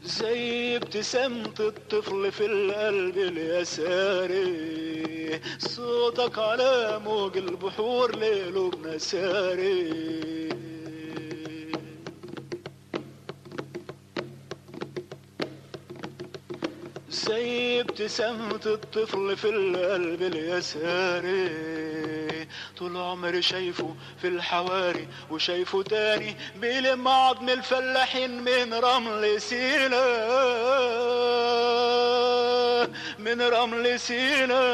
زي ابتسامة الطفل في القلب اليساري صوتك على موج البحور ليله بنساري زي ابتسامة الطفل في القلب اليساري طول عمري شايفه في الحواري وشايفه تاني بيلم عظم الفلاحين من رمل سينا من رمل سينا